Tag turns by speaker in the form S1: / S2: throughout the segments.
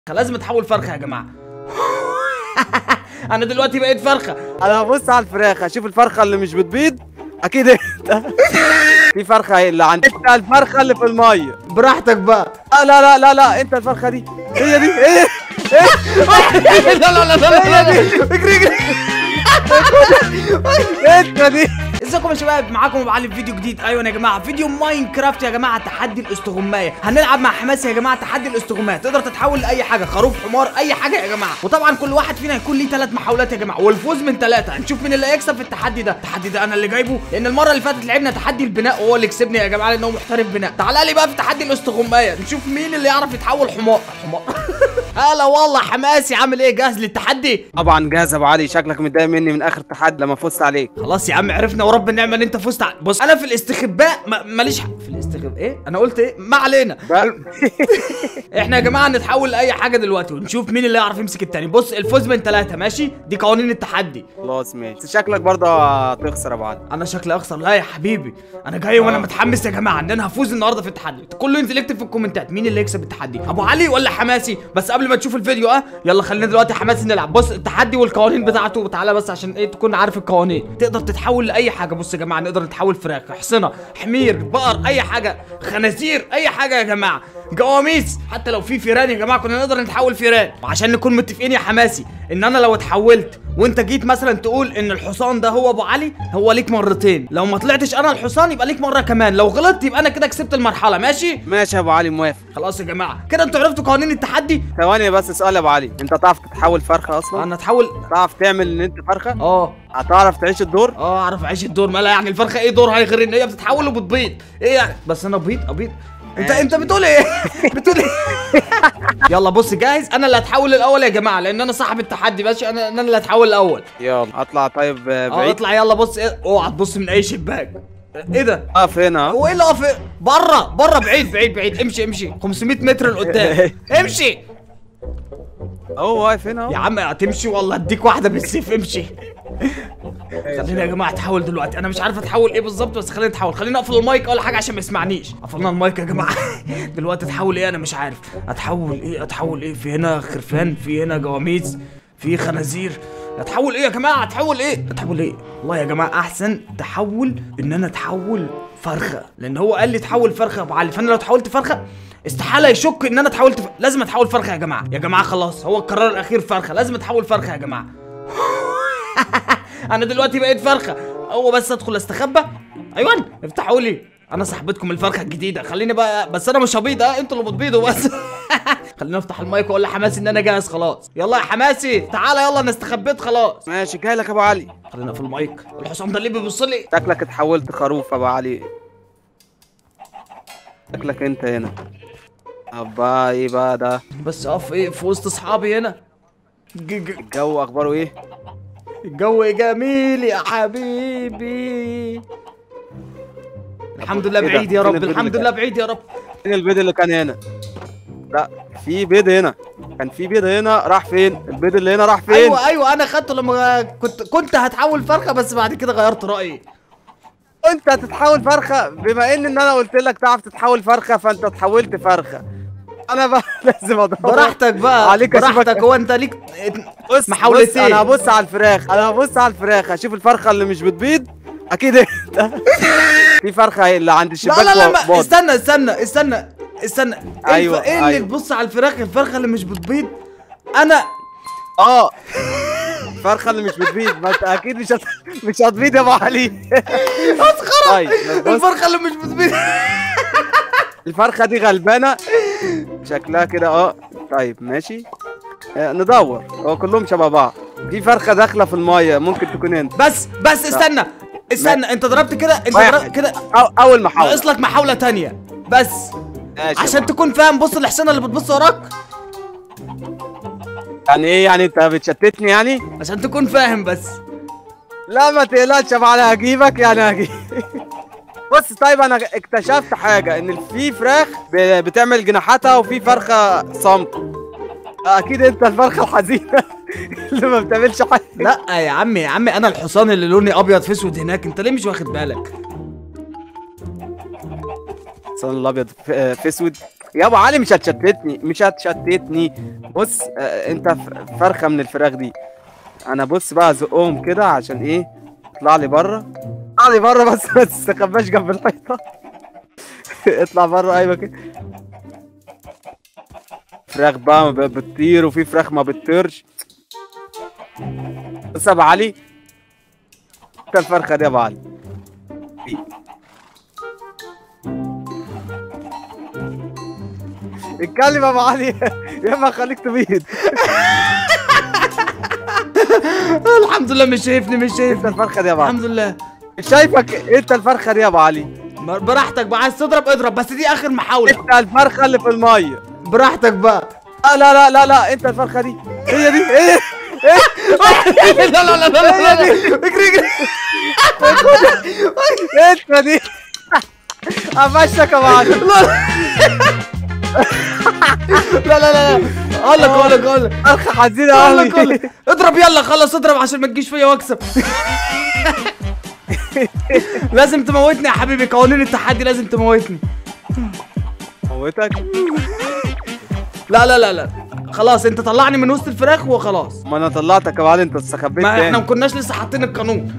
S1: لازم اتحول فرخه يا جماعه انا دلوقتي بقيت فرخه
S2: انا هبص على الفراخ اشوف الفرخه اللي مش بتبيض اكيد انت في فرخه اللي عندك انت الفرخه اللي في الميه
S1: براحتك بقى
S2: آه لا لا لا لا انت الفرخه دي هي دي هي
S1: لا لا لا لا لا لا اجري اجري
S2: انت دي
S1: ازيكم يا شباب معاكم ابو علي في فيديو جديد ايوه يا جماعه فيديو ماينكرافت يا جماعه تحدي الاستغمايه هنلعب مع حماس يا جماعه تحدي الاستغمايه تقدر تتحول لاي حاجه خروف حمار اي حاجه يا جماعه وطبعا كل واحد فينا هيكون ليه ثلاث محاولات يا جماعه والفوز من ثلاثه هنشوف مين اللي هيكسب في التحدي ده التحدي ده انا اللي جايبه لان المره اللي فاتت لعبنا تحدي البناء وهو اللي كسبني يا جماعه لانه محترف بناء تعالى لي بقى في تحدي الاستغمايه نشوف مين اللي يعرف يتحول حمار حمار هلا والله حماسي عامل ايه جاهز للتحدي
S2: طبعا جاهز يا ابو علي شكلك متضايق مني من اخر تحدي لما فزت عليك
S1: خلاص يا عم عرفنا ورب النعمه ان انت فزت ع- بص انا في الاستخباء ما- ماليش حق في الاستخباء ايه انا قلت ايه ما علينا احنا يا جماعه نتحول لاي حاجه دلوقتي ونشوف مين اللي يعرف يمسك التاني بص الفوز من ثلاثه ماشي دي قوانين التحدي
S2: خلاص ماشي بس شكلك برضه هتخسر يا ابو علي
S1: انا شكلي اخسر لا يا حبيبي انا جاي وانا متحمس يا جماعه ان انا هفوز النهارده في التحدي كله ينزل يكتب في الكومنتات مين اللي يكسب التحدي ابو علي ولا حماسي بس قبل ما تشوف الفيديو اه يلا خلينا دلوقتي حماسي نلعب بص التحدي والقوانين بتاعته تعالى بس عشان ايه تكون عارف القوانين تقدر تتحول لاي حاجه بص يا جماعه نقدر نتحول فراخ حصنه حمير بقر اي حاجه خنازير اي حاجه يا جماعه جواميس حتى لو في فيران يا جماعه كنا نقدر نتحول فيران وعشان نكون متفقين يا حماسي ان انا لو اتحولت وانت جيت مثلا تقول ان الحصان ده هو ابو علي هو ليك مرتين لو ما طلعتش انا الحصان يبقى ليك مره كمان لو غلطت يبقى انا كده كسبت المرحله ماشي
S2: ماشي يا ابو علي موافق
S1: خلاص يا جماعه كده انتوا عرفتوا قوانين التحدي
S2: ثواني بس سؤال يا ابو علي انت تعرف تتحول فرخه اصلا
S1: انا اتحول
S2: تعرف تعمل ان انت فرخه
S1: اه
S2: هتعرف تعيش الدور
S1: اه اعرف اعيش الدور مالها يعني الفرخه ايه دورها غير ان هي بتتحول وبتبيض ايه يعني بس انا بيض ابيض انت انت بتقول ايه بتقول ايه يلا بص جاهز انا اللي هتحول الاول يا جماعه لان انا صاحب التحدي ماشي انا انا اللي هتحول الاول
S2: يلا اطلع طيب آه،
S1: اه
S2: بعيد
S1: اطلع يلا بص إيه؟ اوعى تبص من اي شباك ايه ده
S2: اقف هنا
S1: هو ايه اللي واقف بره بره بعيد بعيد بعيد امشي امشي 500 متر لقدام امشي
S2: اهو واقف هنا
S1: يا
S2: اهو
S1: عم هتمشي والله اديك واحده بالسيف امشي خلينا يا جماعه اتحول دلوقتي انا مش عارف اتحول ايه بالظبط بس خلينا نتحول خلينا اقفل المايك ولا حاجه عشان ما يسمعنيش قفلنا المايك يا جماعه دلوقتي اتحول ايه انا مش عارف اتحول ايه اتحول ايه في هنا خرفان في هنا جواميس في خنازير اتحول ايه يا جماعه اتحول ايه اتحول ايه والله يا جماعه احسن تحول ان انا اتحول فرخه لان هو قال لي تحول فرخه يا ابو علي فانا لو اتحولت فرخه استحاله يشك ان انا اتحولت ف... لازم اتحول فرخه يا جماعه يا جماعه خلاص هو القرار الاخير فرخه لازم اتحول فرخه يا جماعه انا دلوقتي بقيت فرخه هو بس ادخل استخبى ايوه افتحوا لي انا صاحبتكم الفرخه الجديده خليني بقى بس انا مش هبيض اه انتوا اللي بتبيضوا بس خلينا افتح المايك واقول لحماسي ان انا جاهز خلاص يلا يا حماسي تعالى يلا انا استخبيت خلاص
S2: ماشي جاي لك يا ابو علي
S1: خلينا في المايك الحصان ده ليه بيبص لي
S2: شكلك اتحولت خروف يا ابو علي شكلك انت هنا ابا ايه بقى ده
S1: بس اقف ايه في وسط اصحابي هنا ج- ج-
S2: الجو اخباره ايه
S1: الجو جميل يا حبيبي الحمد لله
S2: إيه ده؟
S1: بعيد يا
S2: فين
S1: رب
S2: البيض اللي
S1: الحمد
S2: كان؟
S1: لله بعيد يا رب
S2: فين البيض اللي كان هنا لا في بيض هنا كان في بيض هنا راح فين البيض اللي هنا راح فين
S1: ايوه ايوه انا خدته لما كنت كنت هتحول فرخه بس بعد كده غيرت رايي
S2: انت هتتحول فرخه بما ان ان انا قلت لك تعرف تتحول فرخه فانت اتحولت فرخه انا بقى لازم ادور
S1: براحتك بقى
S2: عليك أشوفك-
S1: براحتك هو انت ليك
S2: بص
S1: محاولتين.
S2: بص انا هبص على الفراخ انا هبص على الفراخ اشوف الفرخه اللي مش بتبيض اكيد انت في فرخه اللي عند
S1: لا
S2: الشباك
S1: لا لا
S2: باض.
S1: ما استنى استنى استنى استنى ايه
S2: أيوة،
S1: الف- ايه اللي
S2: أيوة.
S1: تبص على الفراخ الفرخه اللي مش بتبيض انا
S2: اه الفرخه اللي مش بتبيض ما انت اكيد مش هت... مش هتبيض يا ابو علي
S1: مسخره
S2: طيب بص
S1: الفرخه اللي مش بتبيض
S2: الفرخه دي غلبانه شكلها كده اه طيب ماشي آه ندور هو كلهم شبه بعض في فرخه داخله في المايه ممكن تكون انت
S1: بس بس استنى استنى انت ضربت كده انت
S2: واحد.
S1: ضربت كده
S2: أو اول محاوله
S1: ناقص لك محاوله تانية بس
S2: ماشي يا
S1: عشان
S2: أبو
S1: تكون فاهم بص الحصانه اللي بتبص وراك
S2: علي. يعني ايه يعني انت بتشتتني يعني
S1: عشان تكون فاهم بس
S2: لا ما تقلقش يا أبو علي هجيبك يعني هجيب بص طيب انا اكتشفت حاجه ان في فراخ ب- بتعمل جناحاتها وفي فرخه صمت اكيد انت الفرخه الحزينه اللي ما بتعملش حاجه
S1: لا يا عمي يا عمي انا الحصان اللي لوني ابيض في اسود هناك انت ليه مش واخد بالك
S2: الحصان الابيض في في اسود يا ابو علي مش هتشتتني مش هتشتتني بص آه، انت ف- فرخه من الفراخ دي انا بص بقى ازقهم كده عشان ايه اطلع لي بره اطلع لي بره بس ما تستخباش جنب الحيطه اطلع بره ايوه كده فراخ بقى ما ب- بتطير وفي فراخ ما بتطيرش بص يا ابو علي انت الفرخه دي يا ابو علي دي. اتكلم يا ابو علي يا اما خليك تبيض
S1: الحمد لله مش شايفني مش
S2: انت
S1: شايفني
S2: الفرخه دي يا ابو علي
S1: الحمد لله
S2: مش شايفك انت الفرخه دي يا ابو علي
S1: براحتك بقى عايز تضرب اضرب بس دي اخر محاولة
S2: انت الفرخه اللي في الميه
S1: براحتك بقى
S2: لا لا لا لا لا انت الفرخه دي هي دي ايه
S1: لا لا لا لا لا لا اجري اجري
S2: انت دي قفشتك يا ابو علي
S1: لا لا لا لا اقول لك اقول لك اقول لك
S2: فرخه حزينه
S1: اقول لك اقول
S2: قوي
S1: لك اضرب يلا خلص اضرب عشان ما تجيش فيا واكسب لازم تموتني يا حبيبي قوانين التحدي لازم تموتني
S2: موتك
S1: لا لا لا لا خلاص انت طلعني من وسط الفراخ وخلاص
S2: ما انا طلعتك يا ابو علي انت استخبيت
S1: ما احنا ما
S2: تاني
S1: كناش لسه حاطين القانون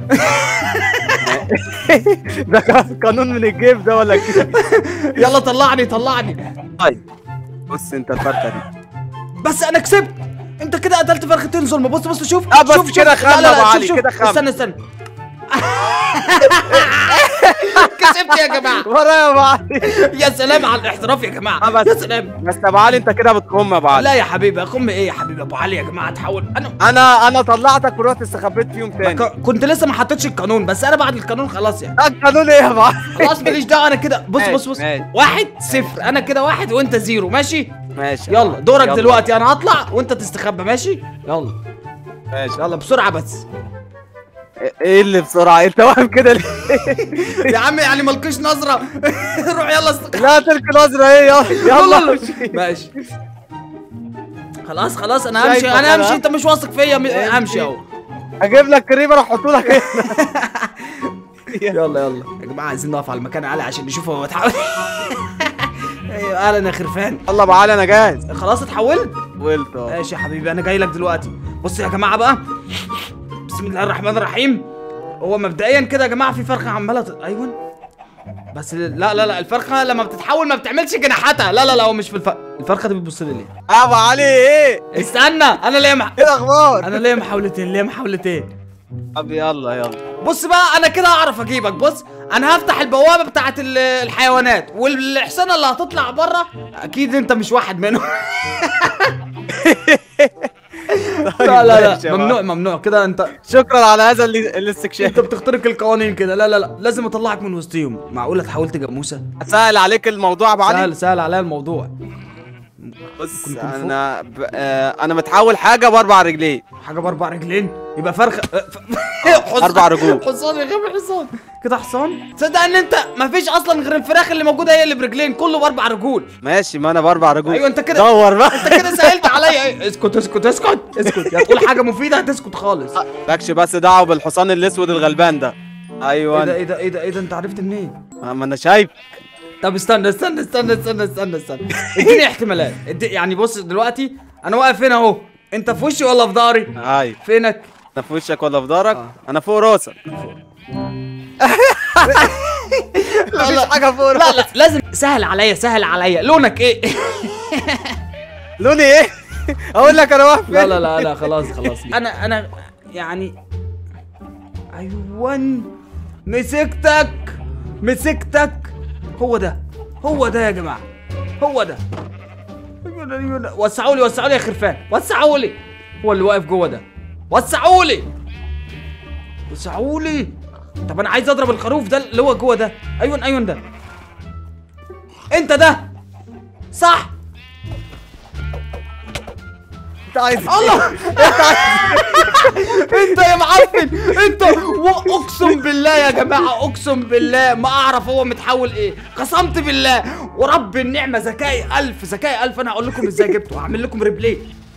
S2: ده كان قانون من الجيب ده ولا كده
S1: يلا طلعني طلعني
S2: طيب بص انت الفرخه دي
S1: بس انا كسبت انت كده قتلت فرختين ظلم بص بص شوف
S2: لا بس
S1: شوف شوف.
S2: كده
S1: لا،
S2: خم
S1: لا،
S2: يا
S1: لا،
S2: أبو
S1: شوف،
S2: علي،
S1: شوف.
S2: كده خم.
S1: استنى استنى كسبت يا جماعه
S2: ورا يا ابو علي
S1: يا سلام على الاحتراف يا جماعه
S2: بس.
S1: يا سلام
S2: بس يا ابو علي انت كده بتخم يا ابو علي
S1: لا يا حبيبي اخم ايه يا حبيبي ابو علي يا جماعه تحول انا
S2: انا انا طلعتك ورحت استخبيت فيهم
S1: ما
S2: تاني
S1: ك- كنت لسه ما حطيتش القانون بس انا بعد القانون خلاص يعني
S2: ده القانون ايه يا ابو علي
S1: خلاص ماليش دعوه انا كده بص
S2: ماشي،
S1: بص بص
S2: ماشي.
S1: واحد صفر انا كده واحد وانت زيرو ماشي
S2: ماشي
S1: يلا دورك
S2: يلا.
S1: دلوقتي انا هطلع وانت تستخبى ماشي يلا
S2: ماشي
S1: يلا بسرعه بس
S2: ايه اللي بسرعه انت واقف كده ليه
S1: يا عم يعني مالكش نظره روح يلا است...
S2: لا تلك نظره ايه يلا
S1: يلا
S2: يلا
S1: ماشي خلاص خلاص انا
S2: شايفك
S1: همشي انا
S2: أنا.
S1: همشي انت مش واثق فيا م- همشي اهو
S2: اجيب لك كريمه احطه لك هنا
S1: يلا يلا يا جماعه عايزين نقف على المكان عالي عشان نشوف هو اتحول ايوه اهلا يا خرفان
S2: يلا يا ابو علي انا جاهز
S1: خلاص اتحولت
S2: قلت اه
S1: ماشي يا حبيبي انا جاي لك دلوقتي بص يا جماعه بقى بسم الله الرحمن الرحيم هو مبدئيا كده يا جماعه في فرخه عماله ت... ايوه بس لا لا لا الفرخه لما بتتحول ما بتعملش جناحاتها لا لا لا هو مش في الف... الفرخه دي بتبص لي ليه
S2: يا ابو علي ايه
S1: استنى انا ليا مح...
S2: ايه الاخبار
S1: انا ليا محاولتين ليا محاولتين
S2: طب يلا يلا
S1: بص بقى انا كده هعرف اجيبك بص انا هفتح البوابه بتاعت ال- الحيوانات والحصانه اللي هتطلع بره اكيد انت مش واحد منهم لا لا
S2: ماشي
S1: لا
S2: يا
S1: ممنوع
S2: معلم.
S1: ممنوع كده انت
S2: شكرا على هذا ال- الاستكشاف
S1: انت بتخترق القوانين كده لا لا لا لازم اطلعك من وسطهم معقوله اتحولت جاموسه
S2: اسهل عليك الموضوع يا ابو علي
S1: سهل سهل عليا الموضوع
S2: بص
S1: كن- كن فوق.
S2: انا ب... آه انا متحول حاجه باربع رجلين
S1: حاجه باربع رجلين يبقى فرخه اه، ف- حصان-
S2: أربع رجول.
S1: حصان يا غبي حصان كده حصان تصدق ان انت مفيش اصلا غير الفراخ اللي موجوده هي اللي برجلين كله باربع رجول
S2: ماشي ما انا باربع رجول
S1: ايوه انت كده
S2: دور بقى
S1: انت كده سهلت عليا ايه اسكت اسكت اسكت اسكت يا تقول حاجه مفيده هتسكت خالص
S2: مالكش بس دعوه بالحصان الاسود الغلبان ده
S1: ايه ده
S2: ايوه
S1: ايه ده ايه ده ايه ده انت عرفت منين
S2: ما انا شايف
S1: طب استنى استنى استنى استنى استنى استنى اديني احتمالات ادي يعني بص دلوقتي انا واقف هنا اهو انت في وشي ولا في ظهري
S2: ايوه
S1: فينك
S2: انا في وشك ولا في ظهرك
S1: آه.
S2: انا فوق راسك
S1: لا
S2: مفيش حاجه فوق
S1: لا
S2: راسك
S1: لا لازم سهل عليا سهل عليا لونك ايه
S2: لوني ايه اقول لك انا واقف
S1: لا
S2: فين؟
S1: لا لا لا خلاص خلاص انا انا يعني ايوان مسكتك مسكتك هو ده هو ده يا جماعه هو ده أيوة، أيوة. وسعوا لي وسعوا لي يا خرفان وسعوا لي هو اللي واقف جوه ده وسعوا لي وسعوا لي طب انا عايز اضرب الخروف ده اللي هو جوه ده ايوه ايوه ده انت ده صح
S2: انت عايز
S1: الله انت يا معفن انت واقسم بالله يا جماعه اقسم بالله ما اعرف هو متحول ايه قسمت بالله ورب النعمه ذكائي الف ذكائي الف انا هقول لكم ازاي جبته هعمل لكم ريبلاي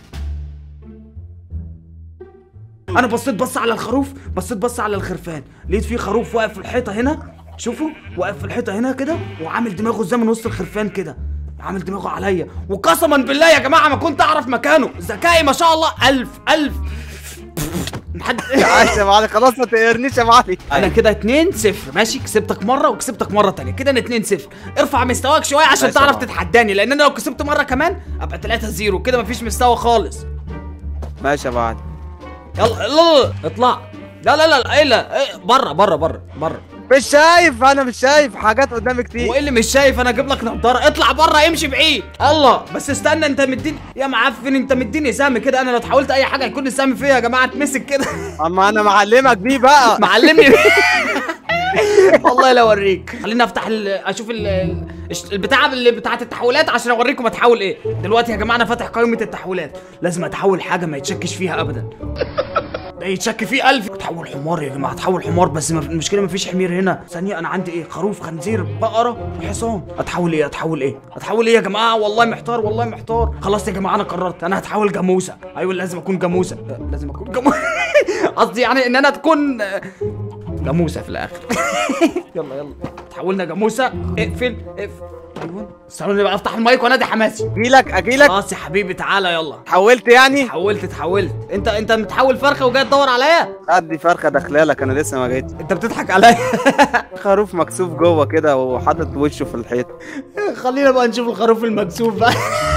S1: انا بصيت بص على الخروف بصيت بص على الخرفان لقيت في خروف واقف في الحيطه هنا شوفوا واقف في الحيطه هنا كده وعامل دماغه ازاي من وسط الخرفان كده عامل دماغه عليا وقسما بالله يا جماعه ما كنت اعرف مكانه ذكائي ما شاء الله ألف ألف محد
S2: عايش يا ابو علي خلاص ما تقهرنيش يا ابو علي
S1: انا كده 2 0 ماشي كسبتك مره وكسبتك مره تانية كده انا 2 0 ارفع مستواك شويه عشان
S2: ماشي يا
S1: تعرف
S2: معلم.
S1: تتحداني لان انا لو كسبت مره كمان ابقى 3 0 كده مفيش مستوى خالص
S2: ماشي يا ابو علي
S1: يلا لا لا لا اطلع لا لا لا لا ايه لا إيه بره بره بره بره
S2: مش شايف انا مش شايف حاجات قدامي كتير
S1: وايه اللي مش شايف انا اجيب لك نضاره اطلع بره امشي بعيد الله بس استنى انت مديني يا معفن انت مديني سهم كده انا لو حاولت اي حاجه يكون السهم فيها يا جماعه اتمسك كده
S2: اما انا معلمك بيه بقى
S1: معلمني والله لا اوريك خليني افتح ال... اشوف ال... ال- الش- البتاعه اللي بتاعه التحويلات عشان اوريكم اتحول ايه دلوقتي يا جماعه انا فاتح قائمه التحويلات لازم اتحول حاجه ما يتشكش فيها ابدا ده يتشك فيه ألف اتحول حمار يا جماعه اتحول حمار بس ما المشكله ما فيش حمير هنا ثانيه انا عندي ايه خروف خنزير بقره وحصان اتحول ايه اتحول ايه اتحول ايه يا جماعه والله محتار والله محتار خلاص يا جماعه انا قررت انا هتحول جاموسه ايوه لازم اكون جاموسه لا، لازم اكون جاموسه قصدي يعني ان انا تكون جاموسه في الاخر يلا يلا تحولنا جاموسه اقفل اقفل ايوه استنوني بقى افتح المايك وانادي حماسي
S2: اجيلك اجيلك
S1: خلاص يا حبيبي تعالى يلا
S2: حولت يعني
S1: حولت اتحولت انت انت متحول فرخه وجاي تدور عليا
S2: ادي فرخه داخلالك انا لسه ما جيتش
S1: انت بتضحك عليا
S2: خروف مكسوف جوه كده وحاطط وشه في الحيط
S1: خلينا بقى نشوف الخروف المكسوف بقى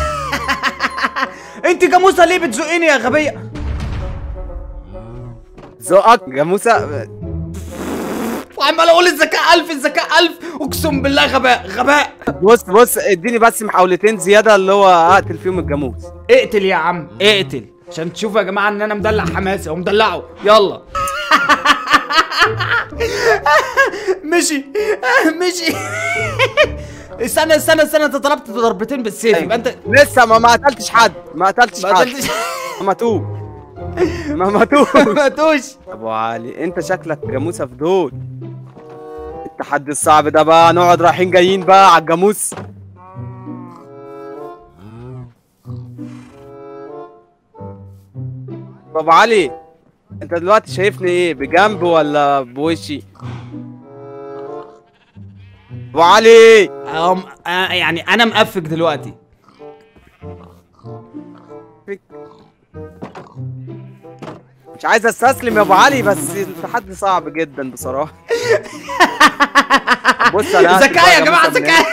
S1: انت جاموسه ليه بتزقني يا غبيه
S2: ذوقك جاموسه
S1: وعمال اقول الذكاء ألف الذكاء ألف اقسم بالله غباء غباء
S2: بص بص اديني بس محاولتين زياده اللي هو اقتل فيهم الجاموس
S1: اقتل يا عم اقتل عشان تشوفوا يا جماعه ان انا مدلع حماسي ومدلعه يلا مشي مشي استنى استنى استنى انت طلبت ضربتين بالسيف يبقى انت
S2: لسه ما ما قتلتش حد ما قتلتش
S1: ما
S2: حد
S1: قتلتش
S2: ماتوه ما ماتوه
S1: ما توش
S2: ابو علي انت شكلك جاموسه في دول التحدي الصعب ده بقى نقعد رايحين جايين بقى على الجاموس ابو علي انت دلوقتي شايفني ايه بجنب ولا بوشي ابو علي
S1: أم آه يعني انا مقفك دلوقتي
S2: مش عايز استسلم يا ابو علي بس التحدي صعب جدا بصراحه بص انا هقتل
S1: ذكاء يا
S2: بقى
S1: جماعه
S2: جاموسة
S1: ذكاء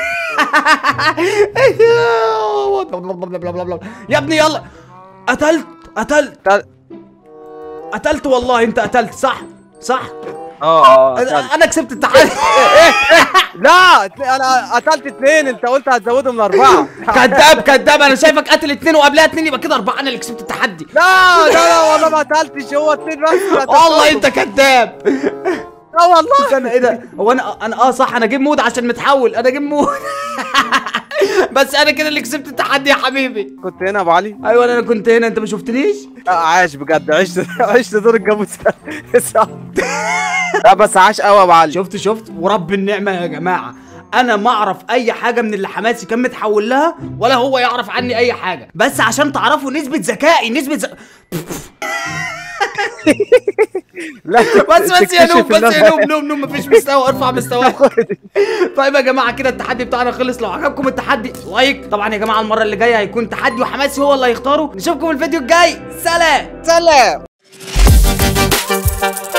S1: يا ابني يلا قتلت قتلت
S2: تل-
S1: قتلت والله انت قتلت صح صح
S2: اه اه قتلت.
S1: انا أنا كسبت التحدي
S2: لا ات- انا قتلت اتنين انت قلت هتزودهم لاربعه
S1: كذاب كذاب انا شايفك قتل اتنين وقبلها اتنين يبقى كده اربعه انا اللي كسبت التحدي
S2: لا لا لا والله ما قتلتش هو اتنين بس اللي قتلتهم.
S1: والله انت كذاب
S2: اه والله
S1: استنى ايه ده هو انا انا اه صح انا جيب مود عشان متحول انا جيب مود بس انا كده اللي كسبت التحدي يا حبيبي
S2: كنت هنا يا ابو علي
S1: ايوه انا كنت هنا انت ما شفتنيش
S2: آه، عاش بجد عشت عشت دور الجاموس صح. لا بس عاش قوي يا ابو علي
S1: شفت شفت ورب النعمه يا جماعه انا ما اعرف اي حاجه من اللي حماسي كان متحول لها ولا هو يعرف عني اي حاجه بس عشان تعرفوا نسبه ذكائي نسبه ذ...
S2: لا
S1: بس بس يا نوب
S2: تكتشف
S1: بس
S2: إن
S1: يا
S2: أنا-
S1: نوب نوب نوب مفيش مستوى ارفع مستواك طيب يا جماعه كده التحدي بتاعنا خلص لو عجبكم التحدي لايك طبعا يا جماعه المره اللي جايه هيكون تحدي وحماسي هو اللي هيختاره نشوفكم الفيديو الجاي سلام
S2: سلام